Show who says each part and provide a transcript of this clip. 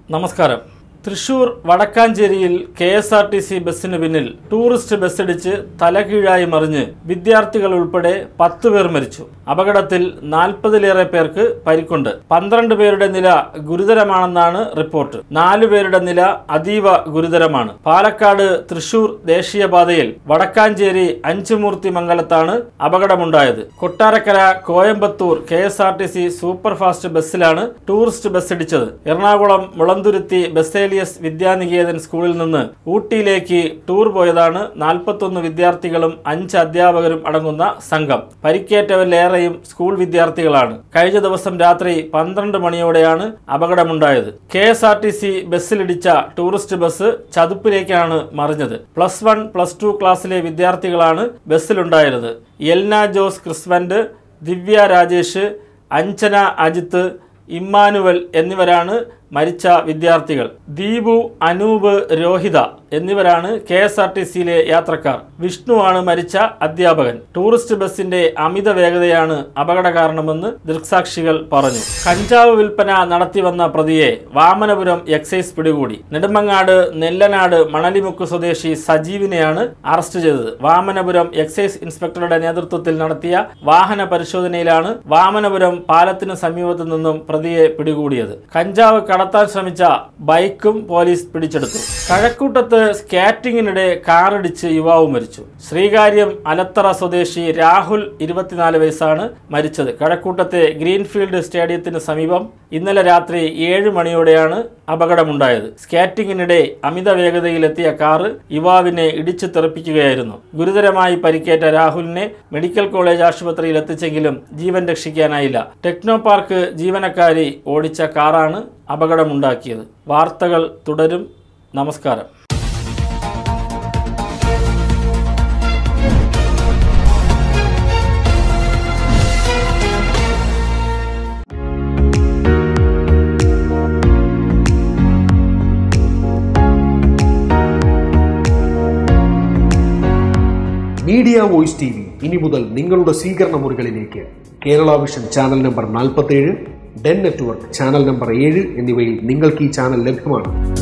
Speaker 1: നമസ്കാരം തൃശൂർ വടക്കാഞ്ചേരിയിൽ K S R T C ബസ്സിന് പിന്നിൽ ടൂറിസ്റ്റ് ബസ്സിടിച്ച് തലകീഴായി മറിഞ്ഞ് വിദ്യാർത്ഥികൾ ഉൾപ്പെടെ പത്ത് പേർ മരിച്ചു അപകടത്തിൽ നാൽപ്പതിലേറെ പേർക്ക് പരിക്കുണ്ട് പന്ത്രണ്ട് പേരുടെ നില ഗുരുതരമാണെന്നാണ് റിപ്പോർട്ട് നാലു പേരുടെ നില അതീവ ഗുരുതരമാണ് പാലക്കാട് തൃശൂർ ദേശീയപാതയിൽ വടക്കാഞ്ചേരി അഞ്ചുമൂർത്തി മംഗലത്താണ് അപകടമുണ്ടായത് Kottarakkara Coimbatore K S R T C super fast ബസ്സിലാണ് ടൂറിസ്റ്റ് ബസ് ഇടിച്ചത് എറണാകുളം മുളന്തുരുത്തി ബസേലിയസ് വിദ്യാനികേതൻ സ്കൂളിൽ നിന്ന് ഊട്ടിയിലേക്ക് ടൂർ പോയതാണ് നാൽപ്പത്തൊന്ന് വിദ്യാർത്ഥികളും അഞ്ച് അധ്യാപകരും അടങ്ങുന്ന സംഘം പരിക്കേറ്റവരിലേറെയും സ്കൂൾ വിദ്യാർത്ഥികളാണ് കഴിഞ്ഞ ദിവസം രാത്രി പന്ത്രണ്ട് മണിയോടെയാണ് അപകടമുണ്ടായത് K S R T C ബസ്സിലിടിച്ച ടൂറിസ്റ്റ് ബസ് ചതുപ്പിലേക്കാണ് മറിഞ്ഞത് പ്ലസ് വൺ പ്ലസ് ടു ക്ലാസ്സിലെ വിദ്യാർത്ഥികളാണ് ബസ്സിലുണ്ടായിരുന്നത് എൽന ജോസ് ക്രിസ്വന്റ് ദിവ്യ രാജേഷ് അഞ്ജന അജിത്ത് ഇമ്മാനുവൽ എന്നിവരാണ് മരിച്ച വിദ്യാർത്ഥികൾ ദീപു അനൂപ് രോഹിത എന്നിവരാണ് കെ എസ് ആർ ടി സിയിലെ യാത്രക്കാർ വിഷ്ണുവാണ് മരിച്ച അധ്യാപകൻ ടൂറിസ്റ്റ് ബസിന്റെ അമിത വേഗതയാണ് അപകട കാരണമെന്ന് ദൃക്സാക്ഷികൾ പറഞ്ഞു കഞ്ചാവ് വിൽപ്പന നടത്തിവന്ന പ്രതിയെ വാമനപുരം എക്സൈസ് പിടികൂടി നെടുമങ്ങാട് നെല്ലനാട് മണലിമുക്ക് സ്വദേശി സജീവിനെയാണ് അറസ്റ്റ് ചെയ്തത് വാമനപുരം എക്സൈസ് ഇൻസ്പെക്ടറുടെ നേതൃത്വത്തിൽ നടത്തിയ വാഹന പരിശോധനയിലാണ് വാമനപുരം പാലത്തിന് സമീപത്തു നിന്നും പ്രതിയെ പിടികൂടിയത് കഞ്ചാവ് കടത്താൻ ശ്രമിച്ച ബൈക്കും പോലീസ് പിടിച്ചെടുത്തു കഴക്കൂട്ടത്ത് സ്കാറ്റിങ്ങിനിടെ കാറിടിച്ച് യുവാവ് മരിച്ചു ശ്രീകാര്യം അലത്തറ സ്വദേശി രാഹുൽ ഇരുപത്തിനാല് വയസ്സാണ് മരിച്ചത് കഴക്കൂട്ടത്തെ ഗ്രീൻഫീൽഡ് സ്റ്റേഡിയത്തിന് സമീപം ഇന്നലെ രാത്രി ഏഴ് മണിയോടെയാണ് അപകടമുണ്ടായത് സ്കാറ്റിങ്ങിനിടെ അമിത വേഗതയിലെത്തിയ കാറ് യുവാവിനെ ഇടിച്ചു തെറിപ്പിക്കുകയായിരുന്നു ഗുരുതരമായി പരിക്കേറ്റ രാഹുലിനെ മെഡിക്കൽ കോളേജ് ആശുപത്രിയിൽ എത്തിച്ചെങ്കിലും ജീവൻ രക്ഷിക്കാനായില്ല ടെക്നോ പാർക്ക് ജീവനക്കാരി ഓടിച്ച കാറാണ് അപകടമുണ്ടാക്കിയത് വാർത്തകൾ തുടരും നമസ്കാരം
Speaker 2: മീഡിയ വോയിസ് ടി വി ഇനി മുതൽ നിങ്ങളുടെ സ്വീകരണ മുറികളിലേക്ക് കേരള വിഷൻ ചാനൽ നമ്പർ നാൽപ്പത്തേഴ് ഡെൻ നെറ്റ്വർക്ക് ചാനൽ നമ്പർ ഏഴ് എന്നിവയിൽ നിങ്ങൾക്ക് ഈ ചാനൽ ലഭ്യമാണ്